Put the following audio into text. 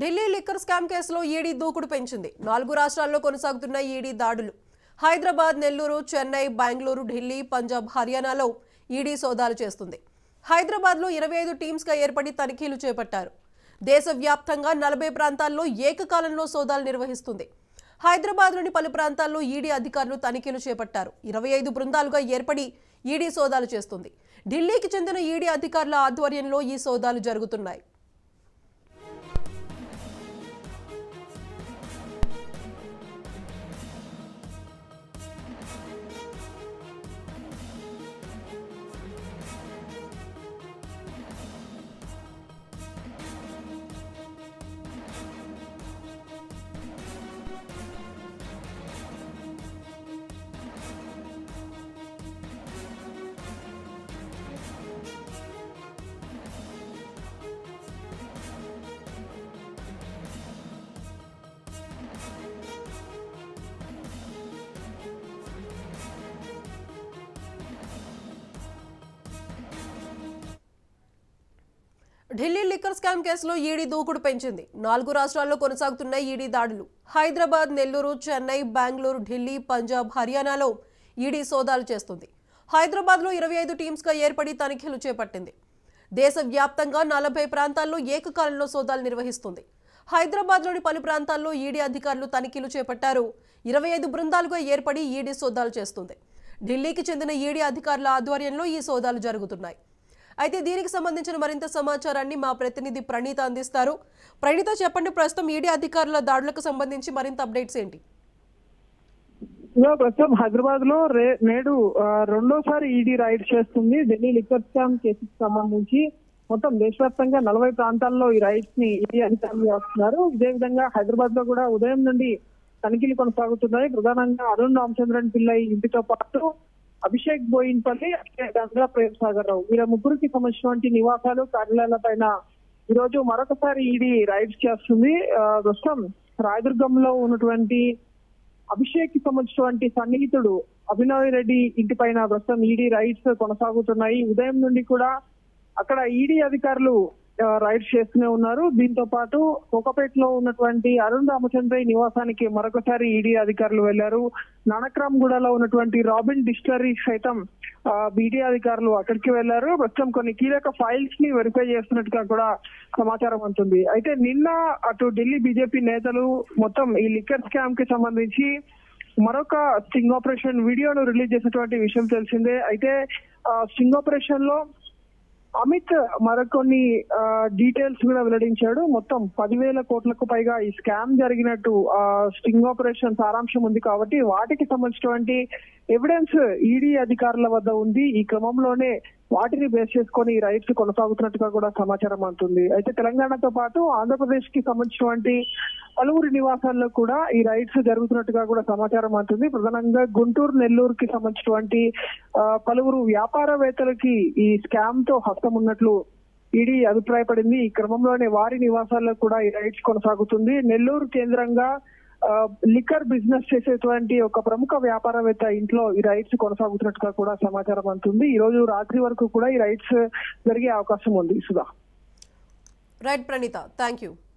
Delhi liquor scam కేసులో ED దూకుడు పెంచింది నాలుగు రాష్ట్రాల్లో కొనసాగుతున్న ఈడీ దాడులు హైదరాబాద్ నెల్లూరు చెన్నై బెంగళూరు ఢిల్లీ పంజాబ్ హర్యానాలో ఈడీ సోదాలు చేస్తుంది హైదరాబాద్లో ఇరవై ఐదు టీమ్స్గా ఏర్పడి తనిఖీలు చేపట్టారు దేశవ్యాప్తంగా నలభై ప్రాంతాల్లో ఏకకాలంలో సోదాలు నిర్వహిస్తుంది హైదరాబాద్లోని పలు ప్రాంతాల్లో ఈడీ అధికారులు తనిఖీలు చేపట్టారు ఇరవై ఐదు బృందాలుగా ఏర్పడి ఈడీ సోదాలు చేస్తుంది ఢిల్లీకి చెందిన ఈడీ అధికారుల ఆధ్వర్యంలో ఈ సోదాలు జరుగుతున్నాయి ఢిల్లీ లిక్కర్ స్కామ్ కేసులో ఈడీ దూకుడు పెంచింది నాలుగు రాష్ట్రాల్లో కొనసాగుతున్న ఈడీ దాడులు హైదరాబాద్ నెల్లూరు చెన్నై బెంగళూరు ఢిల్లీ పంజాబ్ హర్యానాలో ఈడీ సోదాలు చేస్తుంది హైదరాబాద్లో ఇరవై ఐదు టీమ్స్గా ఏర్పడి తనిఖీలు చేపట్టింది దేశవ్యాప్తంగా నలభై ప్రాంతాల్లో ఏకకాలంలో సోదాలు నిర్వహిస్తుంది హైదరాబాద్లోని పలు ప్రాంతాల్లో ఈడీ అధికారులు తనిఖీలు చేపట్టారు ఇరవై ఐదు బృందాలుగా ఏర్పడి ఈడీ సోదాలు చేస్తుంది ఢిల్లీకి చెందిన ఈడీ అధికారుల ఆధ్వర్యంలో ఈ సోదాలు జరుగుతున్నాయి అయితే దీనికి సంబంధించిన మరింత సమాచారాన్ని మా ప్రతినిధి ప్రణీత అందిస్తారు ప్రణీత చెప్పండి ప్రస్తుతం ఈడీ అధికారుల దాడులకు సంబంధించి మరింత అప్డేట్స్ ఏంటి ఇదిగో ప్రస్తుతం హైదరాబాద్ లో రే- నేడు ఆ, రెండోసారి ఈడీ రైడ్ చేస్తుంది ఢిల్లీ లిక్కర్ స్కామ్ కేసుకి సంబంధించి మొత్తం దేశవ్యాప్తంగా నలభై ప్రాంతాల్లో ఈ రైడ్స్ ని ఈడీ అధికారులు చేస్తున్నారు ఇదే విధంగా హైదరాబాద్ లో కూడా ఉదయం నుండి తనిఖీలు కొనసాగుతున్నాయి ప్రధానంగా అరుణ్ రామచంద్రన్ పిల్లై ఇంటితో పాటు అభిషేక్ బోయిన్పల్లి అక్షయ్ గంగా ప్రేమ్ సాగర్ రావు వీళ్ళ ముగ్గురికి సంబంధించినటువంటి నివాసాలు కార్యాలయాల పైన ఈ రోజు మరొకసారి ఈడీ రైడ్స్ చేస్తుంది ఆ, ప్రస్తుతం రాయదుర్గంలో ఉన్నటువంటి అభిషేక్ కి సంబంధించినటువంటి సన్నిహితుడు అభినవ్ రెడ్డి ఇంటి పైన ప్రస్తుతం ఈడీ రైడ్స్ కొనసాగుతున్నాయి ఉదయం నుండి కూడా అక్కడ ఈడీ అధికారులు ఆ, రైడ్స్ చేస్తూనే ఉన్నారు దీంతో పాటు కోకపేటలో ఉన్నటువంటి అరుణ్ రామచంద్రయ్య నివాసానికి మరొకసారి ఈడీ అధికారులు వెళ్లారు నానక్రామ్గూడలో ఉన్నటువంటి రాబిన్ డిస్టరీ సైతం ఈడీ అధికారులు అక్కడికి వెళ్లారు ప్రస్తుతం కొన్ని కీలక ఫైల్స్ ని వెరిఫై చేస్తున్నట్టుగా కూడా సమాచారం ఉంటుంది అయితే నిన్న అటు ఢిల్లీ బీజేపీ నేతలు మొత్తం ఈ లిక్కర్ స్కామ్ కి సంబంధించి మరొక స్టింగ్ ఆపరేషన్ వీడియోను రిలీజ్ చేసినటువంటి విషయం తెలిసిందే అయితే ఆ స్టింగ్ ఆపరేషన్ లో అమిత్ మరికొన్ని డీటెయిల్స్ కూడా వెల్లడించాడు మొత్తం పదివేల కోట్లకు పైగా ఈ స్కామ్ జరిగినట్టు ఆ స్టింగ్ ఆపరేషన్ సారాంశం ఉంది కాబట్టి వాటికి సంబంధించినటువంటి ఎవిడెన్స్ ఈడీ అధికారుల వద్ద ఉంది ఈ క్రమంలోనే వాటిని బేస్ చేసుకొని ఈ రైట్స్ కొనసాగుతున్నట్టుగా కూడా సమాచారం అందుతుంది అయితే తెలంగాణతో పాటు ఆంధ్రప్రదేశ్ కి సంబంధించినటువంటి పలువురి నివాసాల్లో కూడా ఈ రైట్స్ జరుగుతున్నట్టుగా కూడా సమాచారం అందుతుంది ప్రధానంగా గుంటూరు నెల్లూరుకి సంబంధించినటువంటి ఆ, పలువురు వ్యాపారవేత్తలకి ఈ స్కామ్ తో హస్తం ఉన్నట్లు ఈడీ అభిప్రాయపడింది ఈ క్రమంలోనే వారి నివాసాల్లో కూడా ఈ రైట్స్ కొనసాగుతుంది నెల్లూరు కేంద్రంగా ఆ, లిక్కర్ బిజినెస్ చేసేటువంటి ఒక ప్రముఖ వ్యాపారవేత్త ఇంట్లో ఈ రైట్స్ కొనసాగుతున్నట్టుగా కూడా సమాచారం అందుతుంది ఈ రోజు రాత్రి వరకు కూడా ఈ రైట్స్ జరిగే అవకాశం ఉంది Sudha right Praneetha thank you